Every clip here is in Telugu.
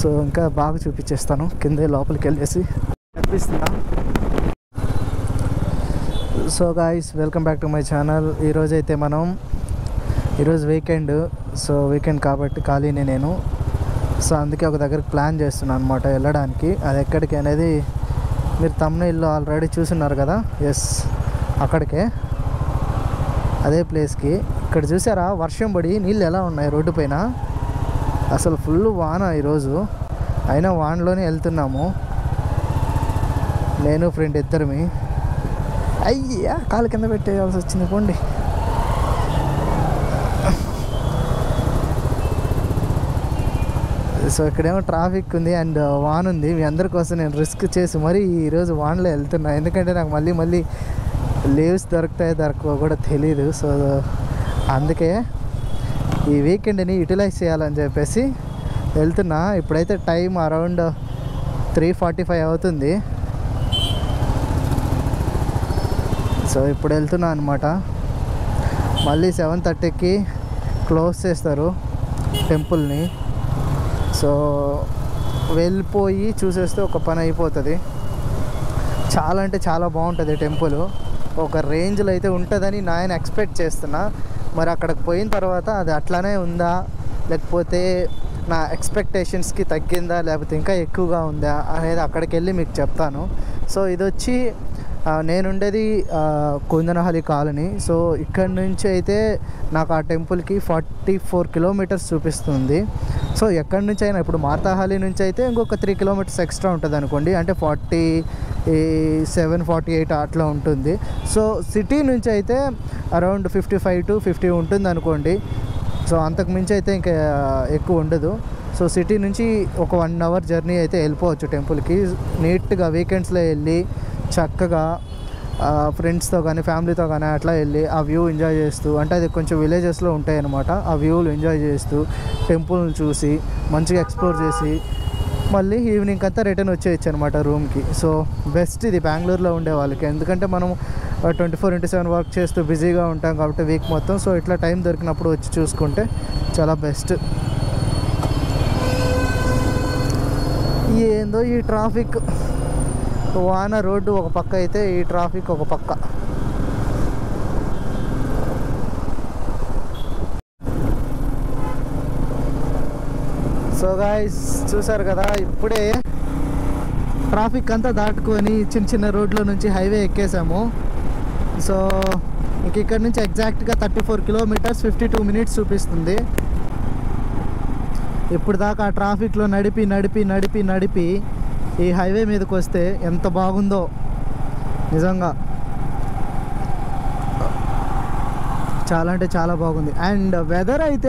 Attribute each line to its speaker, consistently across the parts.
Speaker 1: సో ఇంకా బాగా చూపించేస్తాను కింద లోపలికి వెళ్ళేసి కనిపిస్తుందా so guys welcome back to my channel ఈరోజు అయితే మనం ఈరోజు వీకెండ్ సో వీకెండ్ కాబట్టి ఖాళీనే నేను సో అందుకే ఒక దగ్గరికి ప్లాన్ చేస్తున్నాను అనమాట వెళ్ళడానికి అది ఎక్కడికి అనేది మీరు తమ్ముళ్ళు ఆల్రెడీ చూసున్నారు కదా ఎస్ అక్కడికే అదే ప్లేస్కి ఇక్కడ చూసారా వర్షం పడి నీళ్ళు ఎలా ఉన్నాయి రోడ్డు పైన అసలు ఫుల్ వాన ఈరోజు అయినా వానలోనే వెళ్తున్నాము నేను ఫ్రెండ్ ఇద్దరిమి అయ్యా కాలు కింద పెట్టేయాల్సి వచ్చింది పోండి సో ఇక్కడేమో ట్రాఫిక్ ఉంది అండ్ వాన్ ఉంది మీ అందరి కోసం నేను రిస్క్ చేసి మరీ ఈరోజు వాన్లో వెళ్తున్నా ఎందుకంటే నాకు మళ్ళీ మళ్ళీ లీవ్స్ దొరుకుతాయో దొరకవో కూడా తెలియదు సో అందుకే ఈ వీకెండ్ని యూటిలైజ్ చేయాలని చెప్పేసి వెళ్తున్నా ఇప్పుడైతే time around three forty five అవుతుంది సో ఇప్పుడు వెళ్తున్నా అనమాట మళ్ళీ సెవెన్ థర్టీకి క్లోజ్ చేస్తారు టెంపుల్ని సో వెళ్ళిపోయి చూసేస్తే ఒక పని అయిపోతుంది చాలా అంటే చాలా బాగుంటుంది టెంపుల్ ఒక రేంజ్లో అయితే ఉంటుందని నేను ఎక్స్పెక్ట్ చేస్తున్నా మరి అక్కడికి పోయిన తర్వాత అది అట్లానే ఉందా లేకపోతే నా ఎక్స్పెక్టేషన్స్కి తగ్గిందా లేకపోతే ఇంకా ఎక్కువగా ఉందా అనేది అక్కడికి వెళ్ళి మీకు చెప్తాను సో ఇది వచ్చి ఆ, నేనుండేది ఆ, కుందనహల్లి కాలనీ సో ఇక్కడ నుంచి అయితే నాకు ఆ టెంపుల్కి ఫార్టీ ఫోర్ కిలోమీటర్స్ చూపిస్తుంది సో ఎక్కడి నుంచి అయినా ఇప్పుడు మార్తాహల్లి నుంచి అయితే ఇంకొక త్రీ కిలోమీటర్స్ ఎక్స్ట్రా ఉంటుంది అనుకోండి అంటే ఫార్టీ సెవెన్ ఫార్టీ ఎయిట్ అట్లా ఉంటుంది సో సిటీ నుంచి అయితే around fifty five to fifty ఉంటుంది అనుకోండి సో అంతకు మించి అయితే ఇంకా ఎక్కువ ఉండదు సో సిటీ నుంచి ఒక వన్ అవర్ జర్నీ అయితే వెళ్ళిపోవచ్చు టెంపుల్కి నీట్గా వీకెండ్స్లో వెళ్ళి చక్కగా ఫ్రెండ్స్తో కానీ ఫ్యామిలీతో కానీ అట్లా వెళ్ళి ఆ వ్యూ ఎంజాయ్ చేస్తూ అంటే అది కొంచెం విలేజెస్లో ఉంటాయి అనమాట ఆ వ్యూలు ఎంజాయ్ చేస్తూ టెంపుల్ని చూసి మంచిగా ఎక్స్ప్లోర్ చేసి మళ్ళీ ఈవినింగ్ అంతా రిటర్న్ వచ్చేయచ్చు అనమాట రూమ్కి సో బెస్ట్ ఇది బెంగళూరులో ఉండే వాళ్ళకి ఎందుకంటే మనం twenty four into seven work చేస్తూ బిజీగా ఉంటాం కాబట్టి వీక్ మొత్తం సో ఇట్లా టైం దొరికినప్పుడు వచ్చి చూసుకుంటే చాలా బెస్ట్ ఏందో ఈ ట్రాఫిక్ వాన రోడ్డు ఒక పక్క అయితే ఈ ట్రాఫిక్ ఒక పక్క సో గాయస్ చూసారు కదా ఇప్పుడే ట్రాఫిక్ అంతా దాటుకొని చిన్న చిన్న రోడ్ల నుంచి హైవే ఎక్కేసాము సో ఇంక ఇక్కడ నుంచి ఎగ్జాక్ట్గా thirty four kilometres fifty two minutes చూపిస్తుంది ఇప్పుడు దాకా ఆ ట్రాఫిక్లో నడిపి నడిపి నడిపి నడిపి ఈ హైవే మీదకి వస్తే ఎంత బాగుందో నిజంగా చాలా అంటే చాలా బాగుంది అండ్ వెదర్ అయితే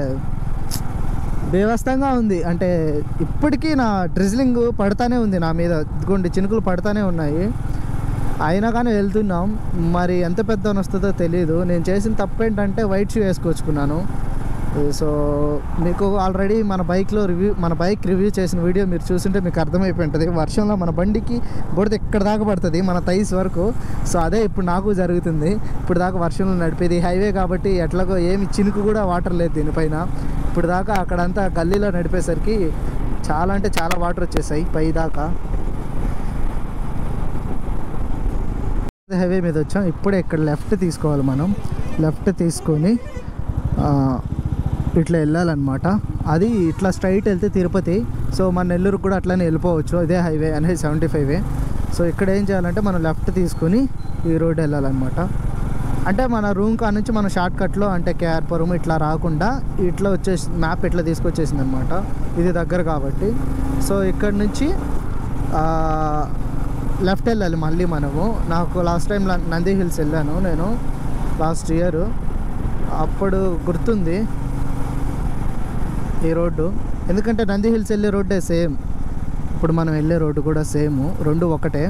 Speaker 1: బేవస్తంగా ఉంది అంటే ఇప్పటికీ నా డ్రిజ్లింగ్ పడతానే ఉంది నా మీద ఇదిగోండి చినుకులు పడతానే ఉన్నాయి అయినా కానీ వెళ్తున్నాం మరి ఎంత పెద్ద వస్తుందో తెలియదు నేను చేసిన తప్పు ఏంటంటే వైట్ షూ వేసుకొచ్చుకున్నాను సో మీకు ఆల్రెడీ మన బైక్లో రివ్యూ మన బైక్ రివ్యూ చేసిన వీడియో మీరు చూస్తుంటే మీకు అర్థమైపోయి ఉంటుంది వర్షంలో మన బండికి బుడద ఎక్కడ దాకా పడుతుంది మన తైస్ వరకు సో అదే ఇప్పుడు నాకు జరుగుతుంది ఇప్పుడు దాకా వర్షంలో నడిపేది హైవే కాబట్టి ఎట్లాగో ఏమి చినుకు కూడా వాటర్ లేదు దీనిపైన ఇప్పుడు దాకా అక్కడంతా గల్లీలో నడిపేసరికి చాలా అంటే చాలా వాటర్ వచ్చేసాయి పై దాకా హైవే మీద వచ్చాం ఇప్పుడే ఇక్కడ లెఫ్ట్ తీసుకోవాలి మనం లెఫ్ట్ తీసుకొని ఆ, ఇట్లా వెళ్ళాలన్నమాట అది ఇట్లా స్ట్రైట్ వెళ్తే తిరుపతి సో మన నెల్లూరు కూడా అట్లానే వెళ్ళిపోవచ్చు ఇదే హైవే అనేది సెవెంటీ ఫైవ్ సో ఇక్కడ ఏం చేయాలంటే మనం లెఫ్ట్ తీసుకొని ఈ రోడ్ వెళ్ళాలన్నమాట అంటే మన రూమ్ కా నుంచి మన షార్ట్ కట్లో అంటే కేఆర్పురం ఇట్లా రాకుండా ఇట్లా వచ్చేసి మ్యాప్ ఇట్లా తీసుకొచ్చేసింది అనమాట ఇది దగ్గర కాబట్టి సో ఇక్కడ నుంచి ఆ, లెఫ్ట్ వెళ్ళాలి మళ్ళీ మనము నాకు లాస్ట్ టైం నంది హిల్స్ వెళ్ళాను నేను లాస్ట్ ఇయర్ అప్పుడు గుర్తుంది ఈ రోడ్డు ఎందుకంటే నంది హిల్స్ వెళ్ళే రోడ్డే సేమ్ ఇప్పుడు మనం వెళ్ళే రోడ్డు కూడా సేమ్ రెండు ఒకటే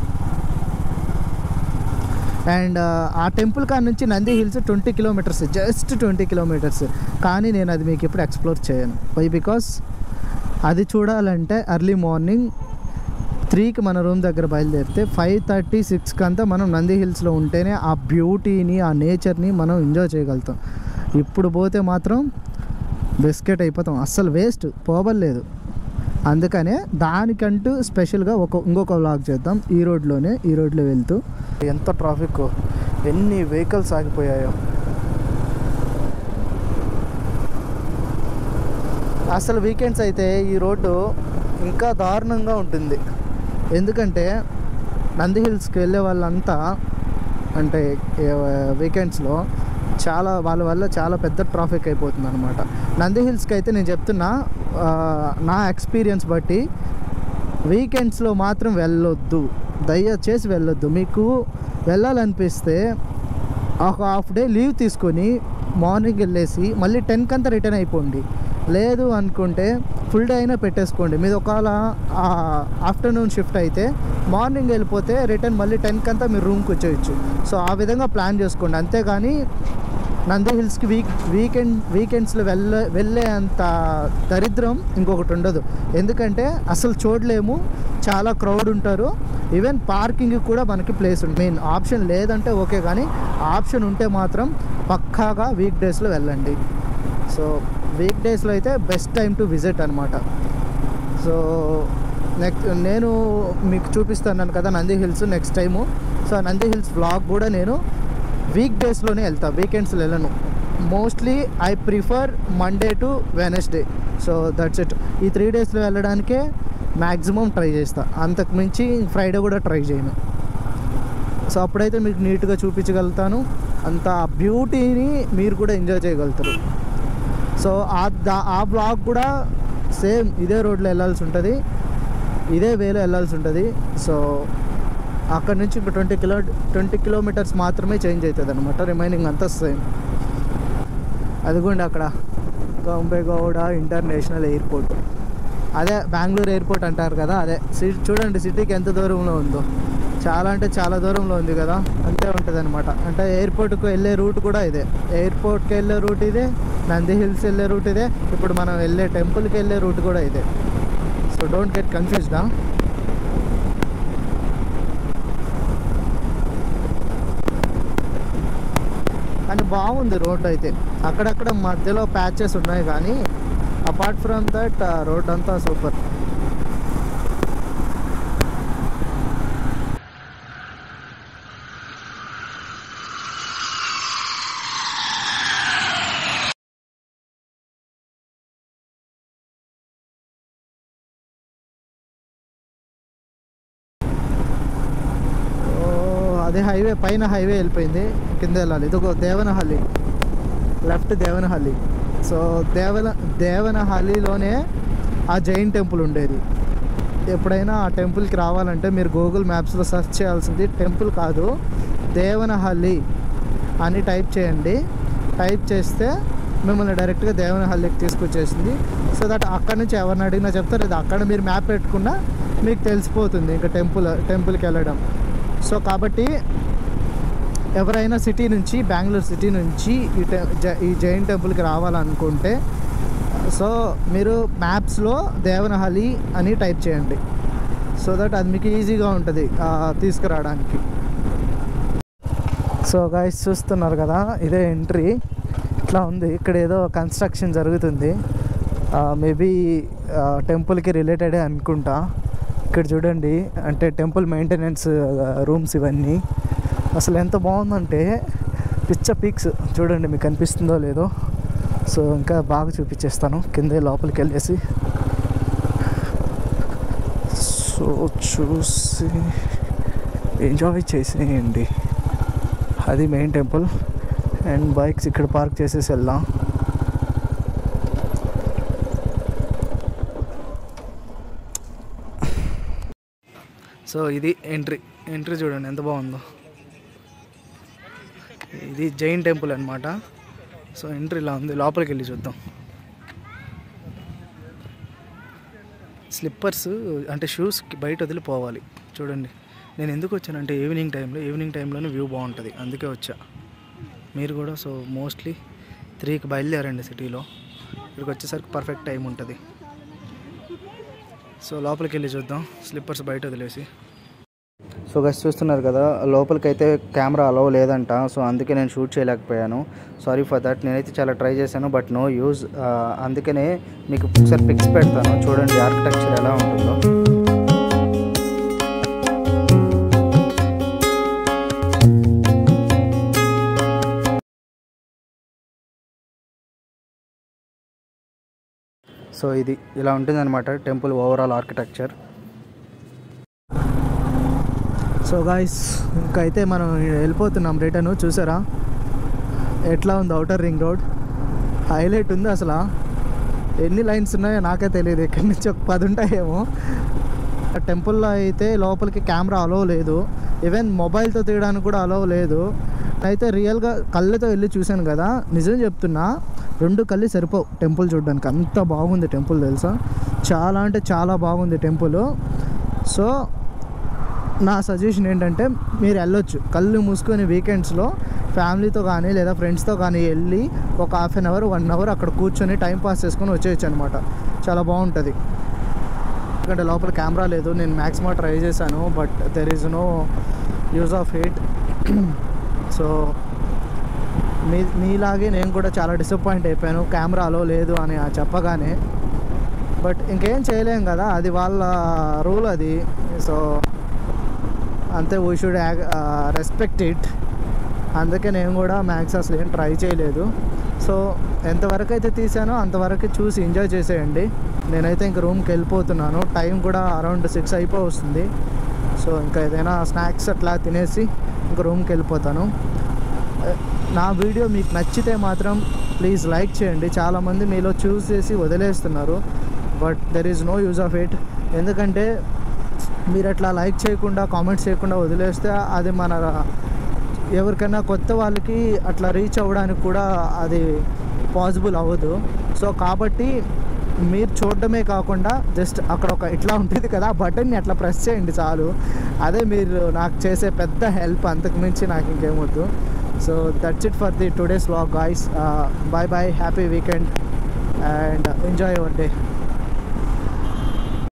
Speaker 1: అండ్ ఆ టెంపుల్ కాడ నుంచి Nandi Hills twenty kilometres just twenty kilometres కానీ నేను అది మీకు ఇప్పుడు ఎక్స్ప్లోర్ చేయను వై బికాస్ అది చూడాలంటే ఎర్లీ మార్నింగ్ త్రీకి మన రూమ్ దగ్గర బయలుదేరితే ఫైవ్ థర్టీ సిక్స్కి అంతా మనం నంది హిల్స్లో ఉంటేనే ఆ బ్యూటీని ఆ నేచర్ని మనం ఎంజాయ్ చేయగలుగుతాం ఇప్పుడు పోతే మాత్రం బిస్కెట్ అయిపోతాం అస్సలు వేస్ట్ పోబలేదు అందుకనే దానికంటూ స్పెషల్గా ఒక ఇంకొక వ్లాగ్ చేద్దాం ఈ రోడ్లోనే ఈ రోడ్లో వెళ్తూ ఎంత ట్రాఫిక్ ఎన్ని వెహికల్స్ ఆగిపోయాయో అసలు వీకెండ్స్ అయితే ఈ రోడ్డు ఇంకా దారుణంగా ఉంటుంది ఎందుకంటే నంది హిల్స్కి వెళ్ళే వాళ్ళంతా అంటే వీకెండ్స్లో చాలా వాళ్ళ వల్ల చాలా పెద్ద ట్రాఫిక్ అయిపోతుంది అనమాట నంది హిల్స్కి అయితే నేను చెప్తున్నా ఆ, నా ఎక్స్పీరియన్స్ బట్టి వీకెండ్స్లో మాత్రం వెళ్ళొద్దు దయచేసి వెళ్ళొద్దు మీకు వెళ్ళాలనిపిస్తే ఒక హాఫ్ డే లీవ్ తీసుకొని మార్నింగ్ వెళ్ళేసి మళ్ళీ టెన్కి అంతా రిటర్న్ అయిపోండి లేదు అనుకుంటే ఫుల్ డే అయినా పెట్టేసుకోండి మీది ఒకవేళ ఆఫ్టర్నూన్ షిఫ్ట్ అయితే మార్నింగ్ వెళ్ళిపోతే రిటర్న్ మళ్ళీ టెన్కి అంతా మీరు రూమ్కి వచ్చేయచ్చు సో ఆ విధంగా ప్లాన్ చేసుకోండి అంతేగాని నంది హిల్స్కి వీక్ వీకెండ్ వీకెండ్స్లో వెళ్ళే వెళ్ళే అంత దరిద్రం ఇంకొకటి ఉండదు ఎందుకంటే అసలు చూడలేము చాలా క్రౌడ్ ఉంటారు ఈవెన్ పార్కింగ్ కూడా మనకి ప్లేస్ ఉంది మెయిన్ ఆప్షన్ లేదంటే ఓకే కానీ ఆప్షన్ ఉంటే మాత్రం పక్కాగా వీక్ డేస్లో వెళ్ళండి సో వీక్ డేస్లో అయితే బెస్ట్ టైం టు విజిట్ అనమాట సో నెక్స్ట్ నేను మీకు చూపిస్తున్నాను కదా Nandi Hills next time so ఆ నంది హిల్స్ వ్లాగ్ కూడా నేను వీక్ డేస్లోనే వెళ్తా వీకెండ్స్లో వెళ్ళను mostly I prefer Monday to Wednesday so that's it ఈ త్రీ డేస్లో వెళ్ళడానికే మ్యాక్సిమం ట్రై చేస్తా అంతకు మించి ఫ్రైడే కూడా ట్రై చేయను సో అప్పుడైతే మీకు నీట్గా చూపించగలుగుతాను అంత బ్యూటీని మీరు కూడా ఎంజాయ్ చేయగలుగుతారు సో ఆ దా ఆ బ్లాగ్ కూడా సేమ్ ఇదే రోడ్లో వెళ్ళాల్సి ఉంటుంది ఇదే వేలో వెళ్ళాల్సి ఉంటుంది సో అక్కడ నుంచి ఇంక ట్వంటీ కిలో ట్వంటీ కిలోమీటర్స్ మాత్రమే చేంజ్ అవుతుంది అనమాట రిమైనింగ్ అంతా సేమ్ అదిగోండి అక్కడ గౌంబేగౌడ ఇంటర్నేషనల్ ఎయిర్పోర్ట్ అదే బెంగళూరు ఎయిర్పోర్ట్ అంటారు కదా అదే సి- చూడండి సిటీకి ఎంత దూరంలో ఉందో చాలా అంటే చాలా దూరంలో ఉంది కదా అంతే ఉంటుంది అనమాట అంటే ఎయిర్పోర్ట్కి వెళ్ళే రూట్ కూడా ఇదే ఎయిర్పోర్ట్కి వెళ్ళే రూట్ ఇదే నంది హిల్స్ వెళ్ళే రూట్ ఇదే ఇప్పుడు మనం వెళ్ళే టెంపుల్కి వెళ్ళే రూట్ కూడా ఇదే సో డోంట్ గెట్ కన్ఫ్యూజ్డా కానీ బాగుంది రోడ్ అయితే అక్కడక్కడ మధ్యలో ప్యాచెస్ ఉన్నాయి కానీ అపార్ట్ ఫ్రమ్ దట్ రోడ్ అంతా సూపర్ ఓ, అదే హైవే పైన హైవే వెళ్ళిపోయింది కింద వెళ్ళాలి ఇది ఒక దేవనహల్లి లెఫ్ట్ దేవనహల్లి సో దేవన దేవనహల్లిలోనే ఆ జైన్ టెంపుల్ ఉండేది ఎప్పుడైనా ఆ టెంపుల్కి రావాలంటే మీరు గూగుల్ మ్యాప్స్లో సెర్చ్ చేయాల్సింది టెంపుల్ కాదు దేవనహల్లి అని టైప్ చేయండి టైప్ చేస్తే మిమ్మల్ని డైరెక్ట్గా దేవనహల్లికి తీసుకొచ్చేసింది సో దట్ అక్కడ నుంచి ఎవరిని అడిగినా చెప్తారు ఇది అక్కడ మీరు మ్యాప్ పెట్టుకున్నా మీకు తెలిసిపోతుంది ఇంకా టెంపుల్ టెంపుల్కి వెళ్ళడం సో కాబట్టి ఎవరైనా సిటీ నుంచి బెంగళూరు సిటీ నుంచి ఈ టె జ- ఈ జైన్ టెంపుల్కి రావాలనుకుంటే సో మీరు మ్యాప్స్లో దేవనహల్లి అని టైప్ చేయండి సో దట్ అది మీకు ఈజీగా ఉంటుంది ఆ, తీసుకురావడానికి సో గాయస్ చూస్తున్నారు కదా ఇదే ఎంట్రీ ఇట్లా ఉంది ఇక్కడ ఏదో కన్స్ట్రక్షన్ జరుగుతుంది మేబీ టెంపుల్కి రిలేటెడే అనుకుంటా ఇక్కడ చూడండి అంటే టెంపుల్ మెయింటెనెన్స్ రూమ్స్ ఇవన్నీ అసలు ఎంత బాగుందంటే పిచ్చ పీక్స్ చూడండి మీకు కనిపిస్తుందో లేదో సో ఇంకా బాగా చూపించేస్తాను కింద లోపలికి వెళ్ళేసి సో చూసి ఎంజాయ్ చేసేయండి అది మెయిన్ టెంపుల్ అండ్ బైక్స్ ఇక్కడ పార్క్ చేసేసి వెళ్దాం సో ఇది ఎంట్రీ ఎంట్రీ చూడండి ఎంత బాగుందో ఇది జైన్ టెంపుల్ అనమాట సో ఎంట్రీ ఇలా ఉంది లోపలికి వెళ్ళి చూద్దాం స్లిప్పర్స్ అంటే షూస్ బయట వదిలి పోవాలి చూడండి నేను ఎందుకు వచ్చానంటే ఈవినింగ్ టైంలో ఈవినింగ్ టైంలోనే వ్యూ బాగుంటుంది అందుకే వచ్చా మీరు కూడా సో మోస్ట్లీ త్రీకి బయలుదేరండి సిటీలో ఇక్కడికి వచ్చేసరికి పర్ఫెక్ట్ టైం ఉంటుంది సో లోపలికి వెళ్ళి చూద్దాం స్లిప్పర్స్ బయట వదిలేసి సో సో గస్ చూస్తున్నారు కదా లోపలికైతే కెమెరా అలౌ లేదంట సో అందుకే నేను షూట్ చేయలేకపోయాను సారీ ఫర్ దట్ నేనైతే చాలా ట్రై చేశాను బట్ నో యూజ్ అందుకనే మీకు ఒకసారి పిక్స్ పెడతాను చూడండి ఆర్కిటెక్చర్ ఎలా ఉంటుందో సో ఇది ఇలా ఉంటుందన్నమాట temple overall architecture so guys ఇంకైతే మనం వెళ్ళిపోతున్నాం రిటర్న్ చూసారా ఎట్లా ఉంది అవుటర్ రింగ్ రోడ్ హైలైట్ ఉంది అసలు ఎన్ని లైన్స్ ఉన్నాయో నాకే తెలియదు ఇక్కడి నుంచి ఒక పది ఉంటాయేమో ఆ టెంపుల్లో అయితే లోపలికి కెమెరా అలో లేదు ఈవెన్ మొబైల్తో తీయడానికి కూడా అలో లేదు అయితే రియల్గా కళ్ళతో వెళ్ళి చూశాను కదా నిజం చెప్తున్నా రెండు కళ్ళు సరిపోవు టెంపుల్ చూడడానికి అంత బాగుంది టెంపుల్ తెలుసా చాలా అంటే చాలా బాగుంది టెంపుల్ సో నా సజెషన్ ఏంటంటే మీరు వెళ్ళొచ్చు కళ్ళు మూసుకొని వీకెండ్స్లో ఫ్యామిలీతో కానీ లేదా ఫ్రెండ్స్తో కానీ వెళ్ళి ఒక half an hour one hour అక్కడ కూర్చొని టైం పాస్ చేసుకొని వచ్చేయచ్చు అనమాట చాలా బాగుంటుంది ఎందుకంటే లోపల కెమెరా లేదు నేను మ్యాక్సిమం ట్రై చేశాను but there is no use of it so మీ మీలాగే నేను కూడా చాలా డిసప్పాయింట్ అయిపోయాను కెమెరాలో లేదు అని ఆ చెప్పగానే బట్ ఇంకేం చేయలేం కదా అది వాళ్ళ రూల్ అది సో అంతే వీ షుడ్ రెస్పెక్ట్ ఇట్ అందుకే నేను కూడా మ్యాక్స్ అసలు ఏం ట్రై చేయలేదు సో ఎంతవరకు అయితే తీసానో అంతవరకు చూసి ఎంజాయ్ చేసేయండి నేనైతే ఇంక రూమ్కి వెళ్ళిపోతున్నాను టైం కూడా అరౌండ్ సిక్స్ అయిపో వస్తుంది సో ఇంకా ఏదైనా స్నాక్స్ అట్లా తినేసి ఇంక రూమ్కి వెళ్ళిపోతాను నా వీడియో మీకు నచ్చితే మాత్రం ప్లీజ్ లైక్ చేయండి చాలామంది మీలో చూస్ చేసి వదిలేస్తున్నారు but there is no use of it ఎందుకంటే మీరు అట్లా లైక్ చేయకుండా కామెంట్స్ చేయకుండా వదిలేస్తే అది మన ఎవరికైనా కొత్త వాళ్ళకి అట్లా రీచ్ అవ్వడానికి కూడా అది పాసిబుల్ అవ్వదు సో కాబట్టి మీరు చూడడమే కాకుండా జస్ట్ అక్కడ ఒక ఇట్లా ఉంటుంది కదా ఆ బటన్ని అట్లా ప్రెస్ చేయండి చాలు అదే మీరు నాకు చేసే పెద్ద హెల్ప్ అంతకు మించి నాకు ఇంకేమొద్దు so that's it for the today's vlog guys bye bye happy weekend and enjoy your day